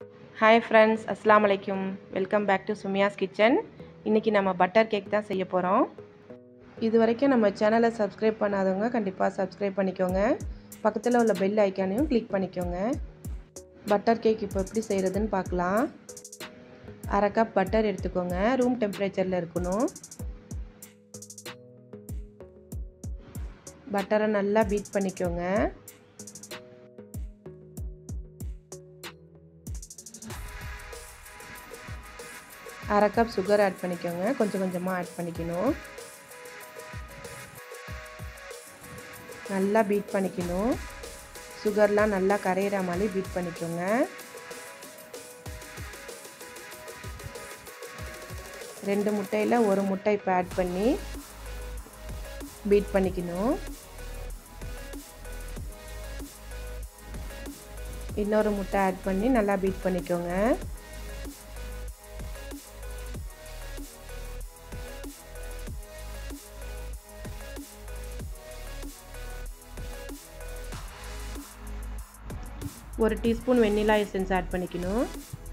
hi friends அஸ்லாம் வலைக்கும் welcome back to Sumiya's kitchen இன்றைக்கி நம்ம பட்டர் கேக் தான் செய்ய போகிறோம் இது வரைக்கும் நம்ம சேனலை சப்ஸ்கிரைப் பண்ணாதவங்க கண்டிப்பாக சப்ஸ்கிரைப் பண்ணிக்கோங்க பக்கத்தில் உள்ள பெல் ஐக்கானையும் கிளிக் பண்ணிக்கோங்க பட்டர் கேக் இப்போ எப்படி செய்கிறதுன்னு பார்க்கலாம் அரை கப் பட்டர் எடுத்துக்கோங்க ரூம் டெம்பரேச்சரில் இருக்கணும் பட்டரை நல்லா பீட் பண்ணிக்கோங்க அரை கப் சுகர் ஆட் பண்ணிக்கோங்க கொஞ்சம் கொஞ்சமாக ஆட் பண்ணிக்கணும் நல்லா பீட் பண்ணிக்கணும் சுகர்லாம் நல்லா கரையிற மாதிரி பீட் பண்ணிக்கோங்க ரெண்டு முட்டையில் ஒரு முட்டை இப்போ ஆட் பண்ணி பீட் பண்ணிக்கணும் இன்னொரு முட்டை ஆட் பண்ணி நல்லா பீட் பண்ணிக்கோங்க ஒரு டீஸ்பூன் வெண்ணிலா எசன்ஸ் ஆட் பண்ணிக்கணும்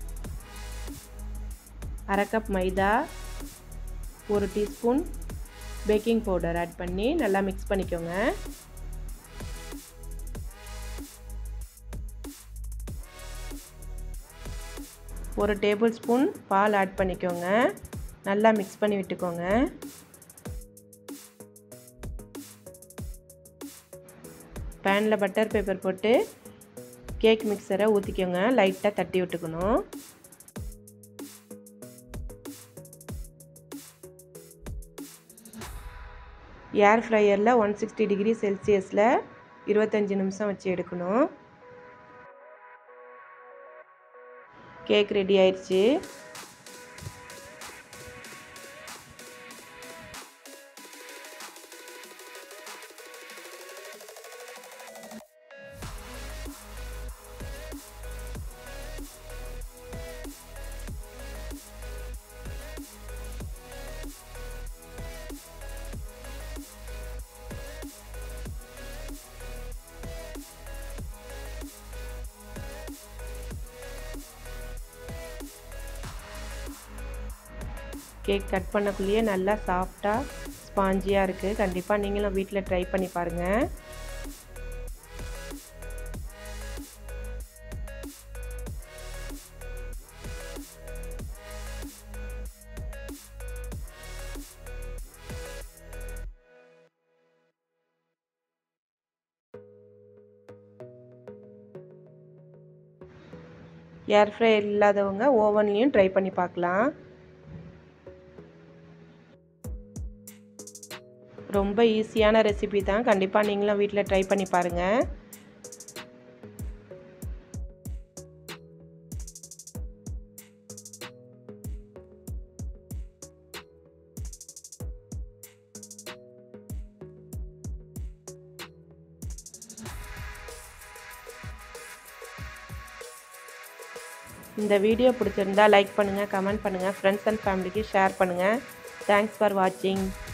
அரை கப் மைதா ஒரு டீஸ்பூன் பேக்கிங் பவுடர் ஆட் பண்ணி நல்லா மிக்ஸ் பண்ணிக்கோங்க ஒரு டேபிள் ஸ்பூன் பால் ஆட் பண்ணிக்கோங்க நல்லா மிக்ஸ் பண்ணி விட்டுக்கோங்க பேனில் பட்டர் பேப்பர் போட்டு கேக் மிக்சரை ஊற்றிக்கோங்க லைட்டாக தட்டி விட்டுக்கணும் ஏர் ஃப்ரையரில் ஒன் சிக்ஸ்டி டிகிரி செல்சியஸில் இருபத்தஞ்சி நிமிஷம் வச்சு எடுக்கணும் கேக் ரெடி ஆயிடுச்சு கேக் கட் பண்ணக்குள்ளேயே நல்லா சாஃப்டாக ஸ்பாஞ்சியாக இருக்குது கண்டிப்பாக நீங்களும் வீட்டில் ட்ரை பண்ணி பாருங்கள் ஏர் ஃப்ரையர் இல்லாதவங்க ஓவன்லேயும் ட்ரை பண்ணி பார்க்கலாம் ரொம்ப ஈஸியான ரெசிபி தான் கண்டிப்பாக நீங்களும் வீட்டில் ட்ரை பண்ணி பாருங்கள் இந்த வீடியோ பிடிச்சிருந்தா லைக் பண்ணுங்கள் கமெண்ட் பண்ணுங்கள் ஃப்ரெண்ட்ஸ் அண்ட் ஃபேமிலிக்கு ஷேர் பண்ணுங்கள் தேங்க்ஸ் ஃபார் வாட்சிங்